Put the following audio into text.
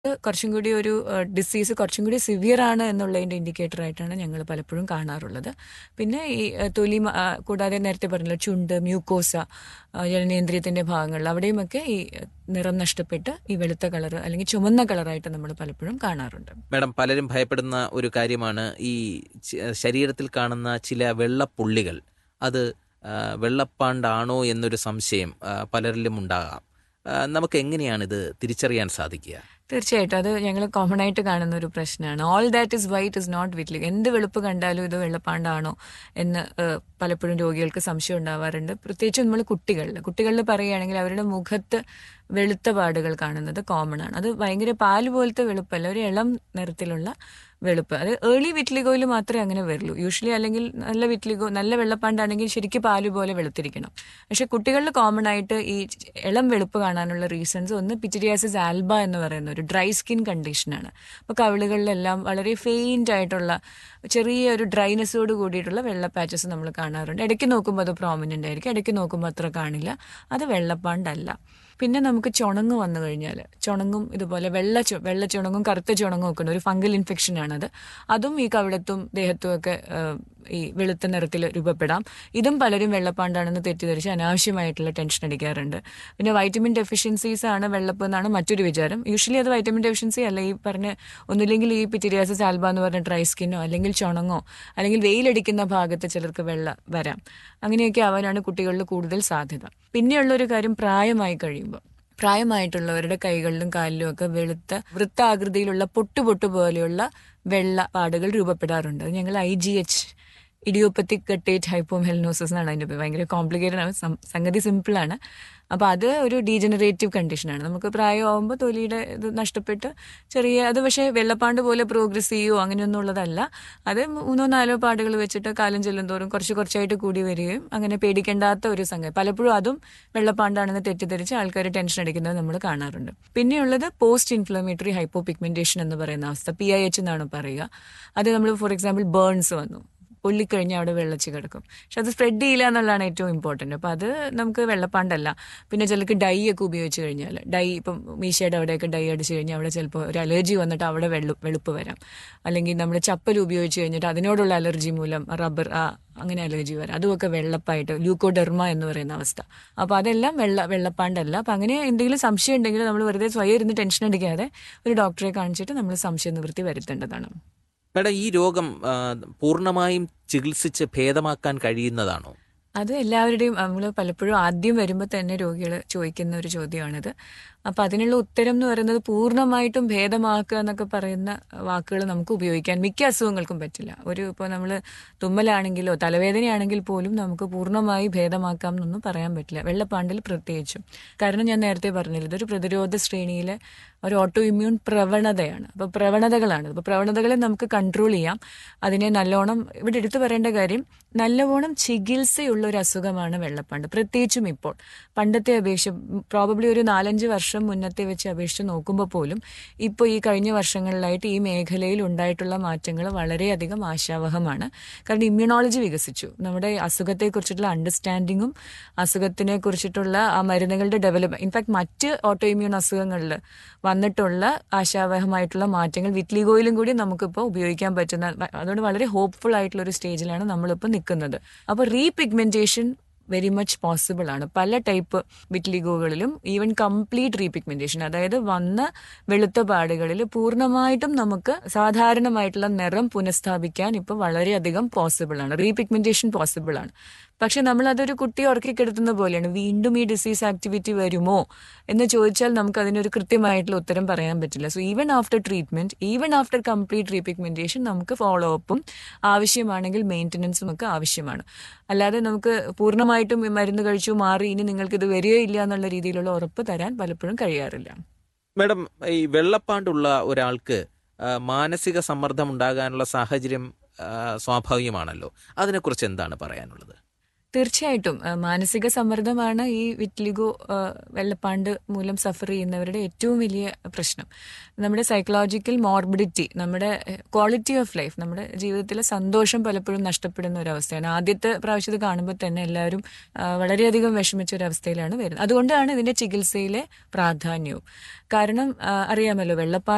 കുറച്ചും കൂടി ഒരു ഡിസീസ് കുറച്ചും കൂടി സിവിയർ ആണ് എന്നുള്ളതിന്റെ ഇൻഡിക്കേറ്റർ ആയിട്ടാണ് ഞങ്ങൾ പലപ്പോഴും കാണാറുള്ളത് പിന്നെ ഈ ആ, തൊലി മ- ആ, കൂടാതെ നേരത്തെ പറഞ്ഞല്ലോ ചുണ്ട് മ്യൂക്കോസ ആ, ജനനേന്ദ്രിയത്തിന്റെ ഭാഗങ്ങളിൽ അവിടെയുമൊക്കെ ഈ നിറം നഷ്ടപ്പെട്ട് ഈ വെളുത്ത കളർ അല്ലെങ്കിൽ ചുമന്ന കളറായിട്ട് നമ്മൾ പലപ്പോഴും കാണാറുണ്ട് മാഡം പലരും ഭയപ്പെടുന്ന ഒരു കാര്യമാണ് ഈ ച- ശരീരത്തിൽ കാണുന്ന ചില വെള്ളപ്പുള്ളികൾ അത് ആ, വെള്ളപ്പാണ്ടാണോ എന്നൊരു സംശയം ആ, പലരിലും ഉണ്ടാകാം ആ, നമുക്ക് എങ്ങനെയാണ് ഇത് തിരിച്ചറിയാൻ സാധിക്കുക തീർച്ചയായിട്ടും അത് ഞങ്ങൾ കോമൺ ആയിട്ട് കാണുന്ന ഒരു പ്രശ്നമാണ് all that is white is not vitiligo എന്ത് വെളുപ്പ് കണ്ടാലും ഇത് വെള്ളപ്പാണ്ടാണോ എന്ന് ഏഹ്, പലപ്പോഴും രോഗികൾക്ക് സംശയം ഉണ്ടാവാറുണ്ട് പ്രത്യേകിച്ച് നമ്മൾ കുട്ടികളിൽ കുട്ടികളിൽ പറയുകയാണെങ്കിൽ അവരുടെ മുഖത്ത് വെളുത്ത പാടുകൾ കാണുന്നത് കോമൺ ആണ് അത് ഭയങ്കര പാല് പോലത്തെ വെളുപ്പല്ല ഒരു ഇളം നിറത്തിലുള്ള വെളുപ്പ് അത് ഏർലി വിറ്റ്ലിഗോയിൽ മാത്രമേ അങ്ങനെ വരുള്ളൂ യൂഷ്വലി അല്ലെങ്കിൽ നല്ല വിറ്റ്ലിഗോ നല്ല വെള്ളപ്പാണ്ടാണെങ്കിൽ ശരിക്കും പാല് പോലെ വെളുത്തിരിക്കണം പക്ഷെ കുട്ടികളിൽ കോമൺ ആയിട്ട് ഈ ഇളം വെളുപ്പ് കാണാനുള്ള റീസൺസ് ഒന്ന് പിറ്റിരിയാസിസ് ആൽബ എന്ന് പറയുന്ന ഒരു ഡ്രൈ സ്കിൻ കണ്ടീഷനാണ് അപ്പോൾ കവിളുകളിലെല്ലാം വളരെ ഫെയിൻ്റ് ആയിട്ടുള്ള ചെറിയ ഒരു ഡ്രൈനെസ്സോട് കൂടിയിട്ടുള്ള വെള്ള പാച്ചസ് നമ്മൾ കാണാറുണ്ട് ഇടയ്ക്ക് നോക്കുമ്പോൾ അത് പ്രോമിനൻ്റ് ആയിരിക്കും ഇടയ്ക്ക് നോക്കുമ്പോൾ അത്ര കാണില്ല അത് വെള്ളപ്പാണ്ടല്ല പിന്നെ നമുക്ക് ചുണങ്ങ് വന്നു കഴിഞ്ഞാൽ ചുണങ്ങും ഇതുപോലെ വെള്ള ചു വെള്ള ചുണങ്ങും കറുത്ത ചുണങ്ങും ഒക്കെ ഉണ്ട് ഒരു ഫംഗൽ ഇൻഫെക്ഷൻ ആണത് അതും ഈ കവിളത്തും ദേഹത്തും ഒക്കെ ഏഹ്, ഈ വെളുത്ത നിറത്തിൽ രൂപപ്പെടാം ഇതും പലരും വെള്ളപ്പാണ്ടാണെന്ന് തെറ്റിദ്ധരിച്ച് അനാവശ്യമായിട്ടുള്ള ടെൻഷൻ അടിക്കാറുണ്ട് പിന്നെ വൈറ്റമിൻ ഡെഫിഷ്യൻസീസ് ആണ് വെള്ളപ്പ് എന്നാണ് മറ്റൊരു വിചാരം യൂഷ്വലി അത് വൈറ്റമിൻ ഡെഫിഷ്യൻസി അല്ല ഈ പറഞ്ഞ ഒന്നുമില്ലെങ്കിൽ ഈ പിറ്റിരിയാസിസ് ആൽബ എന്ന് പറഞ്ഞ ഡ്രൈ സ്കിന്നോ അല്ലെങ്കിൽ ചുണങ്ങോ അല്ലെങ്കിൽ വെയിലടിക്കുന്ന ഭാഗത്ത് ചിലർക്ക് വെള്ള വരാം അങ്ങനെയൊക്കെ ആവാനാണ് കുട്ടികളിൽ കൂടുതൽ സാധ്യത പിന്നെയുള്ള ഒരു കാര്യം പ്രായമായി കഴിയുമ്പോൾ പ്രായമായിട്ടുള്ളവരുടെ കൈകളിലും കാലിലും ഒക്കെ വെളുത്ത വൃത്താകൃതിയിലുള്ള പൊട്ടു പൊട്ടു പോലെയുള്ള വെള്ള പാടുകൾ രൂപപ്പെടാറുണ്ട് അത് ഞങ്ങൾ I G H idiopathic guttate hypomelanosis എന്നാണ് അതിന്റെ പേര് ഭയങ്കര കോംപ്ലിക്കേറ്റഡ് ആണ് സം- സംഗതി സിമ്പിൾ ആണ് അപ്പൊ അത് ഒരു ഡീജനറേറ്റീവ് കണ്ടീഷനാണ് നമുക്ക് പ്രായമാകുമ്പോൾ തൊലിയുടെ ഇത് നഷ്ടപ്പെട്ട് ചെറിയ അത് പക്ഷേ വെള്ളപ്പാണ്ട് പോലെ പ്രോഗ്രസ് ചെയ്യുമോ അങ്ങനെയൊന്നും ഉള്ളതല്ല അത് മൂന്നോ നാലോ പാടുകൾ വെച്ചിട്ട് കാലം ചെല്ലുന്തോറും കുറച്ച് കുറച്ചായിട്ട് കൂടി വരികയും അങ്ങനെ പേടിക്കേണ്ടാത്ത ഒരു സംഗതി പലപ്പോഴും അതും വെള്ളപ്പാണ്ടാണെന്ന് തെറ്റിദ്ധരിച്ച് ആൾക്കാർ ടെൻഷൻ അടിക്കുന്നത് നമ്മൾ കാണാറുണ്ട് പിന്നെയുള്ളത് പോസ്റ്റ് ഇൻഫ്ലമേറ്ററി ഹൈപ്പോ പിഗ്മെന്റേഷൻ എന്ന് പറയുന്ന അവസ്ഥ പി ഐ എച്ച് എന്നാണ് പറയുക അത് നമ്മൾ ഫോർ എക്സാമ്പിൾ ബേൺസ് വന്നു പൊള്ളിക്കഴിഞ്ഞാൽ അവിടെ വെള്ളച്ച് കിടക്കും പക്ഷെ അത് സ്പ്രെഡ് ചെയ്യില്ല എന്നുള്ളതാണ് ഏറ്റവും ഇമ്പോർട്ടന്റ് അപ്പൊ അത് നമുക്ക് വെള്ളപ്പാണ്ടല്ല പിന്നെ ചിലർക്ക് ഡൈ ഒക്കെ ഉപയോഗിച്ച് കഴിഞ്ഞാൽ ഡൈ ഇപ്പം മീശയുടെ അവിടെയൊക്കെ ഡൈ അടിച്ചു കഴിഞ്ഞാൽ അവിടെ ചിലപ്പോൾ ഒരു അലർജി വന്നിട്ട് അവിടെ വെള്ളു വെളുപ്പ് വരാം അല്ലെങ്കിൽ നമ്മൾ ചപ്പൽ ഉപയോഗിച്ച് കഴിഞ്ഞിട്ട് അതിനോടുള്ള അലർജി മൂലം റബ്ബർ ആ അങ്ങനെ അലർജി വരാം അതുമൊക്കെ വെള്ളപ്പായിട്ട് ല്യൂക്കോഡെർമ എന്ന് പറയുന്ന അവസ്ഥ അപ്പൊ അതെല്ലാം വെള്ള വെള്ളപ്പാണ്ടല്ല അപ്പൊ അങ്ങനെ എന്തെങ്കിലും സംശയം ഉണ്ടെങ്കിൽ നമ്മൾ വെറുതെ സ്വയം ഇരുന്ന് ടെൻഷൻ അടിക്കാതെ ഒരു ഡോക്ടറെ കാണിച്ചിട്ട് നമ്മൾ സംശയ നിവൃത്തി വരുത്തേണ്ടതാണ് മാഡം ഈ രോഗം ആ, പൂർണ്ണമായും ചികിത്സിച്ച് ഭേദമാക്കാൻ കഴിയുന്നതാണോ അത് എല്ലാവരുടെയും നമ്മൾ പലപ്പോഴും ആദ്യം വരുമ്പോൾ തന്നെ രോഗികൾ ചോദിക്കുന്ന ഒരു ചോദ്യമാണിത് അപ്പൊ അതിനുള്ള ഉത്തരം എന്ന് പറയുന്നത് പൂർണ്ണമായിട്ടും ഭേദമാക്കുക എന്നൊക്കെ പറയുന്ന വാക്കുകൾ നമുക്ക് ഉപയോഗിക്കാൻ മിക്ക അസുഖങ്ങൾക്കും പറ്റില്ല ഒരു ഇപ്പോൾ നമ്മൾ തുമ്മലാണെങ്കിലോ തലവേദനയാണെങ്കിൽ പോലും നമുക്ക് പൂർണ്ണമായി ഭേദമാക്കാം എന്നൊന്നും പറയാൻ പറ്റില്ല വെള്ളപ്പാണ്ടിൽ പ്രത്യേകിച്ചും കാരണം ഞാൻ നേരത്തെ പറഞ്ഞില്ല ഇതൊരു പ്രതിരോധ ശ്രേണിയിലെ ഒരു ഓട്ടോ ഇമ്മ്യൂൺ പ്രവണതയാണ് അപ്പൊ പ്രവണതകളാണ് അപ്പൊ പ്രവണതകളെ നമുക്ക് കൺട്രോൾ ചെയ്യാം അതിനെ നല്ലോണം ഇവിടെ എടുത്തു പറയേണ്ട കാര്യം നല്ലവണ്ണം ചികിത്സയുള്ള ഒരു അസുഖമാണ് വെള്ളപ്പാണ്ട് പ്രത്യേകിച്ചും ഇപ്പോൾ പണ്ടത്തെ അപേക്ഷ പ്രോബബ്ലി ഒരു നാലഞ്ച് വർഷം മുന്നത്തെ വെച്ച് അപേക്ഷിച്ച് നോക്കുമ്പോൾ പോലും ഇപ്പോൾ ഈ കഴിഞ്ഞ വർഷങ്ങളിലായിട്ട് ഈ മേഖലയിൽ ഉണ്ടായിട്ടുള്ള മാറ്റങ്ങൾ വളരെയധികം ആശാവഹമാണ് കാരണം ഇമ്മ്യൂണോളജി വികസിച്ചു നമ്മുടെ അസുഖത്തെക്കുറിച്ചിട്ടുള്ള അണ്ടർസ്റ്റാൻഡിങ്ങും അസുഖത്തിനെ കുറിച്ചിട്ടുള്ള ആ മരുന്നുകളുടെ ഡെവലപ്പ് ഇൻഫാക്ട് മറ്റ് ഓട്ടോ ഇമ്മ്യൂൺ അസുഖങ്ങളിൽ വന്നിട്ടുള്ള ആശാവഹമായിട്ടുള്ള മാറ്റങ്ങൾ വിറ്റ്ലിഗോയിലും കൂടി നമുക്കിപ്പോൾ ഉപയോഗിക്കാൻ പറ്റുന്ന അതുകൊണ്ട് വളരെ ഹോപ്പ്ഫുൾ ആയിട്ടുള്ള ഒരു സ്റ്റേജിലാണ് നമ്മളിപ്പോൾ നിൽക്കുന്നത് അപ്പോൾ റീപിഗ്മെന്റേഷൻ വെരി മച്ച് പോസിബിൾ ആണ് പല ടൈപ്പ് വിറ്റ്ലിഗോകളിലും ഈവൻ കംപ്ലീറ്റ് റീപിഗ്മെന്റേഷൻ അതായത് വന്ന വെളുത്ത പാടുകളിൽ പൂർണ്ണമായിട്ടും നമുക്ക് സാധാരണമായിട്ടുള്ള നിറം പുനഃസ്ഥാപിക്കാൻ ഇപ്പോൾ വളരെയധികം പോസിബിൾ ആണ് റീപിഗ്മെന്റേഷൻ പോസിബിൾ ആണ് പക്ഷെ നമ്മൾ അതൊരു കുട്ടിയെ ഉറക്കിക്കെടുത്തുന്ന പോലെയാണ് വീണ്ടും ഈ ഡിസീസ് ആക്ടിവിറ്റി വരുമോ എന്ന് ചോദിച്ചാൽ നമുക്ക് അതിനൊരു കൃത്യമായിട്ടുള്ള ഉത്തരം പറയാൻ പറ്റില്ല so even after treatment even after complete repigmentation നമുക്ക് ഫോളോ അപ്പും ആവശ്യമാണെങ്കിൽ മെയിൻ്റനൻസും ഒക്കെ ആവശ്യമാണ് അല്ലാതെ നമുക്ക് പൂർണ്ണമായിട്ടും ഈ മരുന്ന് കഴിച്ചു മാറി ഇനി നിങ്ങൾക്ക് ഇത് വരികയില്ല എന്നുള്ള രീതിയിലുള്ള ഉറപ്പ് തരാൻ പലപ്പോഴും കഴിയാറില്ല മാഡം ഈ വെള്ളപ്പാണ്ടുള്ള ഒരാൾക്ക് ആ, മാനസിക സമ്മർദ്ദം ഉണ്ടാകാനുള്ള സാഹചര്യം ആ, സ്വാഭാവികമാണല്ലോ അതിനെക്കുറിച്ച് എന്താണ് പറയാനുള്ളത് തീർച്ചയായിട്ടും ആ, മാനസിക സമ്മർദ്ദമാണ് ഈ വിറ്റ്ലിഗോ ആ, വെള്ളപ്പാണ്ട് മൂലം സഫർ ചെയ്യുന്നവരുടെ ഏറ്റവും വലിയ പ്രശ്നം നമ്മുടെ സൈക്കോളജിക്കൽ മോർബിഡിറ്റി നമ്മുടെ ക്വാളിറ്റി ഓഫ് ലൈഫ് നമ്മുടെ ജീവിതത്തിലെ സന്തോഷം പലപ്പോഴും നഷ്ടപ്പെടുന്ന ഒരു അവസ്ഥയാണ് ആദ്യത്തെ പ്രാവശ്യം ഇത് കാണുമ്പോൾ തന്നെ എല്ലാവരും ആ, വളരെയധികം വിഷമിച്ച ഒരു അവസ്ഥയിലാണ് വരുന്നത് അതുകൊണ്ടാണ് ഇതിന്റെ ചികിത്സയിലെ പ്രാധാന്യവും കാരണം ആ, അറിയാമല്ലോ വെള്ളപ്പാണ്ട്